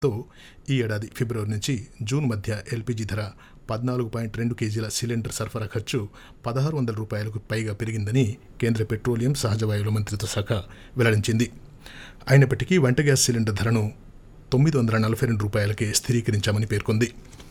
తో ఈ ఏడాది ఫిబ్రవరి నుంచి జూన్ మధ్య ఎల్పీజీ ధర పద్నాలుగు పాయింట్ రెండు కేజీల సిలిండర్ సరఫరా ఖర్చు పదహారు వందల రూపాయలకు పైగా పెరిగిందని కేంద్ర పెట్రోలియం సహజ వాయువుల మంత్రిత్వ శాఖ వెల్లడించింది అయినప్పటికీ వంట గ్యాస్ సిలిండర్ ధరను తొమ్మిది వందల నలభై రెండు రూపాయలకే స్థిరీకరించామని పేర్కొంది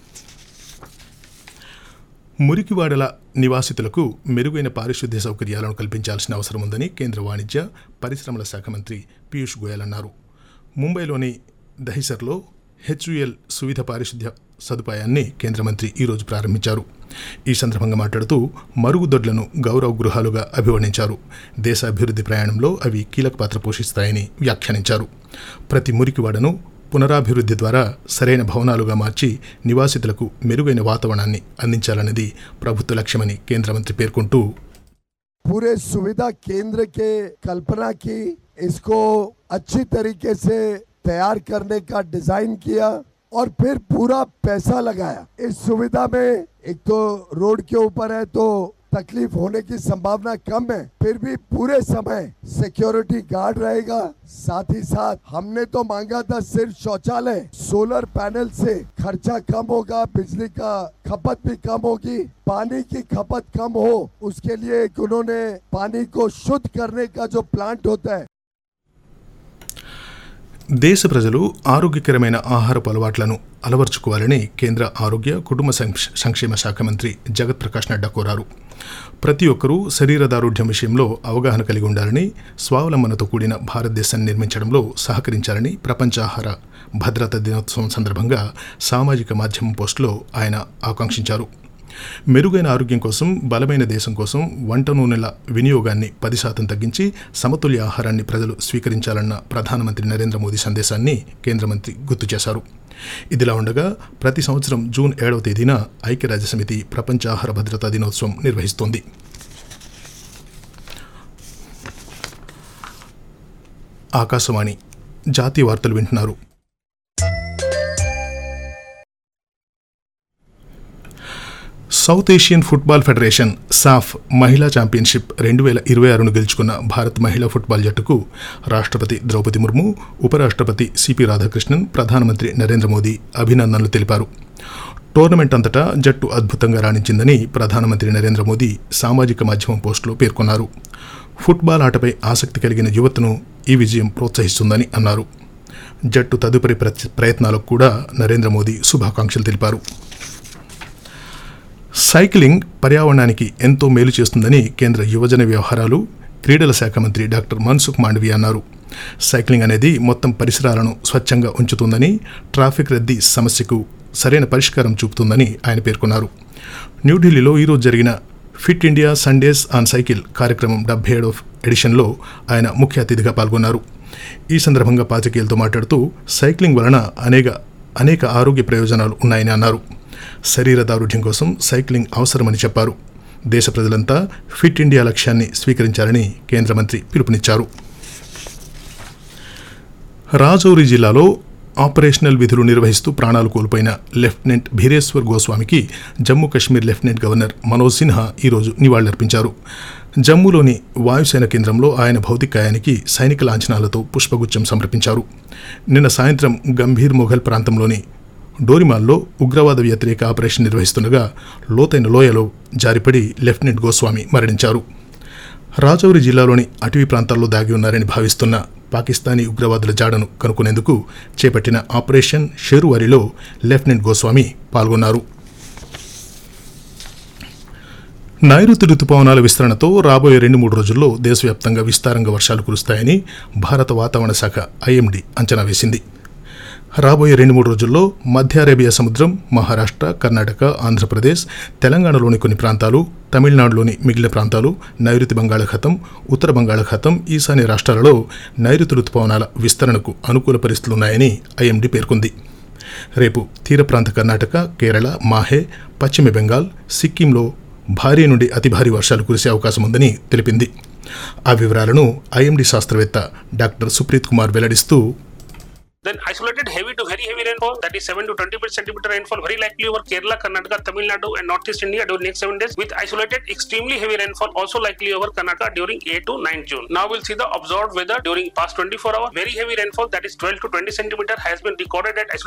మురికివాడల నివాసితులకు మెరుగైన పారిశుద్ధ్య సౌకర్యాలను కల్పించాల్సిన అవసరం ఉందని కేంద్ర వాణిజ్య పరిశ్రమల శాఖ మంత్రి పీయూష్ గోయల్ అన్నారు ముంబైలోని దహిసర్లో హెచ్యుఎల్ సువిధ పారిశుద్ధ్య సదుపాయాన్ని కేంద్ర మంత్రి ఈరోజు ప్రారంభించారు ఈ సందర్భంగా మాట్లాడుతూ మరుగుదొడ్లను గౌరవ గృహాలుగా అభివర్ణించారు దేశ అభివృద్ధి ప్రయాణంలో అవి కీలక పాత్ర పోషిస్తాయని వ్యాఖ్యానించారు ప్రతి మురికివాడను పునరాభివృద్ధి ద్వారా సరైన భవనాలుగా మార్చి నివాసితులకు మెరుగైన వాతావరణాన్ని అందించాలన్నది ప్రభుత్వ లక్ష్యమని కేంద్ర మంత్రి పేర్కొంటూ पूरे सुविधा केंद्र के कल्पना की इसको अच्छी तरीके से तैयार करने का डिजाइन किया और फिर पूरा पैसा लगाया इस सुविधा में एक तो रोड के ऊपर है तो तकलीफ होने की संभावना कम है फिर भी पूरे समय सिक्योरिटी गार्ड रहेगा साथ ही साथ हमने तो मांगा था सिर्फ शौचालय सोलर पैनल से खर्चा कम होगा बिजली का खपत भी कम होगी पानी की खपत कम हो उसके लिए एक उन्होंने पानी को शुद्ध करने का जो प्लांट होता है దేశ ప్రజలు ఆరోగ్యకరమైన ఆహారపు అలవాట్లను అలవర్చుకోవాలని కేంద్ర ఆరోగ్య కుటుంబ సంక్ష- సంక్షేమ శాఖ మంత్రి జగత్ ప్రకాష్ నడ్డా కోరారు ప్రతి ఒక్కరూ శరీర దారుఢ్యం విషయంలో అవగాహన కలిగి ఉండాలని స్వావలంబనతో కూడిన భారతదేశాన్ని నిర్మించడంలో సహకరించాలని ప్రపంచ ఆహార భద్రతా దినోత్సవం సందర్భంగా సామాజిక మాధ్యమం పోస్టులో ఆయన ఆకాంక్షించారు మెరుగైన ఆరోగ్యం కోసం బలమైన దేశం కోసం వంట నూనెల వినియోగాన్ని పది శాతం తగ్గించి సమతుల్య ఆహారాన్ని ప్రజలు స్వీకరించాలన్న ప్రధానమంత్రి నరేంద్ర మోదీ సందేశాన్ని కేంద్ర మంత్రి గుర్తు చేశారు ఇదిలా ఉండగా ప్రతి సంవత్సరం జూన్ ఏడవ తేదీన ఐక్యరాజ్యసమితి ప్రపంచ ఆహార భద్రతా దినోత్సవం నిర్వహిస్తోంది ఆకాశవాణి జాతీయ వార్తలు వింటున్నారు సౌత్ ఏషియన్ ఫుట్బాల్ ఫెడరేషన్ సాఫ్ మహిళా ఛాంపియన్షిప్ రెండు వేల ఇరవై ఆరును గెలుచుకున్న భారత్ మహిళా ఫుట్బాల్ జట్టుకు రాష్ట్రపతి ద్రౌపది ముర్ము ఉపరాష్ట్రపతి సిపి రాధాకృష్ణన్ ప్రధానమంత్రి నరేంద్ర మోదీ అభినందనలు తెలిపారు టోర్నమెంట్ అంతటా జట్టు అద్భుతంగా రాణించిందని ప్రధానమంత్రి నరేంద్ర మోదీ సామాజిక మాధ్యమం పోస్టులో పేర్కొన్నారు ఫుట్బాల్ ఆటపై ఆసక్తి కలిగిన యువతను ఈ విజయం ప్రోత్సహిస్తుందని అన్నారు జట్టు తదుపరి ప్రచ- ప్రయత్నాలకు కూడా నరేంద్ర మోదీ శుభాకాంక్షలు తెలిపారు సైక్లింగ్ పర్యావరణానికి ఎంతో మేలు చేస్తుందని కేంద్ర యువజన వ్యవహారాలు క్రీడల శాఖ మంత్రి డాక్టర్ మన్సుఖ్ మాండవి అన్నారు సైక్లింగ్ అనేది మొత్తం పరిసరాలను స్వచ్ఛంగా ఉంచుతుందని ట్రాఫిక్ రద్దీ సమస్యకు సరైన పరిష్కారం చూపుతుందని ఆయన పేర్కొన్నారు న్యూఢిల్లీలో ఈరోజు జరిగిన fit India Sundays on cycle కార్యక్రమం డెబ్బై ఏడవ ఎడిషన్లో ఆయన ముఖ్య అతిథిగా పాల్గొన్నారు ఈ సందర్భంగా పాత్రికేయులతో మాట్లాడుతూ సైక్లింగ్ వలన అనేక అనేక ఆరోగ్య ప్రయోజనాలు ఉన్నాయని అన్నారు శరీర దారుఢ్యం కోసం సైక్లింగ్ అవసరమని చెప్పారు దేశ ప్రజలంతా ఫిట్ ఇండియా లక్ష్యాన్ని స్వీకరించాలని కేంద్ర మంత్రి పిలుపునిచ్చారు రాజౌరి జిల్లాలో ఆపరేషనల్ విధులు నిర్వహిస్తూ ప్రాణాలు కోల్పోయిన లెఫ్టినెంట్ భీరేశ్వర్ గోస్వామికి జమ్మూ కాశ్మీర్ లెఫ్టినెంట్ గవర్నర్ మనోజ్ సిన్హా ఈరోజు నివాళులర్పించారు జమ్మూలోని వాయుసేన కేంద్రంలో ఆయన భౌతికాయానికి సైనిక లాంఛనాలతో పుష్పగుచ్చం సమర్పించారు నిన్న సాయంత్రం గంభీర్ మొఘల్ ప్రాంతంలోని డోరిమాల్లో ఉగ్రవాద వ్యతిరేక ఆపరేషన్ నిర్వహిస్తుండగా లోతైన లోయలో జారిపడి లెఫ్టినెంట్ గోస్వామి మరణించారు రాజౌరి జిల్లాలోని అటవీ ప్రాంతాల్లో దాగి ఉన్నారని భావిస్తున్న పాకిస్తానీ ఉగ్రవాదుల జాడను కనుక్కునేందుకు చేపట్టిన ఆపరేషన్ షేరువారిలో లెఫ్టినెంట్ గోస్వామి పాల్గొన్నారు నైరుతి రుతుపవనాల విస్తరణతో రాబోయే రెండు మూడు రోజుల్లో దేశవ్యాప్తంగా విస్తారంగా వర్షాలు కురుస్తాయని భారత వాతావరణ శాఖ ఐఎండీ అంచనా వేసింది రాబోయే రెండు మూడు రోజుల్లో మధ్య అరేబియా సముద్రం మహారాష్ట్ర కర్ణాటక ఆంధ్రప్రదేశ్ తెలంగాణలోని కొన్ని ప్రాంతాలు తమిళనాడులోని మిగిలిన ప్రాంతాలు నైరుతి బంగాళాఖాతం ఉత్తర బంగాళాఖాతం ఈశాన్య రాష్ట్రాలలో నైరుతి రుతుపవనాల విస్తరణకు అనుకూల పరిస్థితులున్నాయని ఐఎండీ పేర్కొంది రేపు తీర ప్రాంత కర్ణాటక కేరళ మాహే పశ్చిమ బెంగాల్ సిక్కింలో భారీ నుండి అతి భారీ వర్షాలు కురిసే అవకాశం ఉందని తెలిపింది ఆ వివరాలను ఐఎండీ శాస్త్రవేత్త డాక్టర్ సుప్రీత్ కుమార్ వెల్లడిస్తూ Then isolated heavy to very heavy rainfall, that is 7 to 20 centimeter rainfall, very likely over Kerala, Karnataka, Tamil Nadu, and Northeast India during next 7 days, with isolated extremely heavy rainfall also likely over Karnataka during 8 to 9 June. Now we'll see the observed weather during past 24 hours. Very heavy rainfall, that is 12 to 20 centimeter, has been recorded at isolated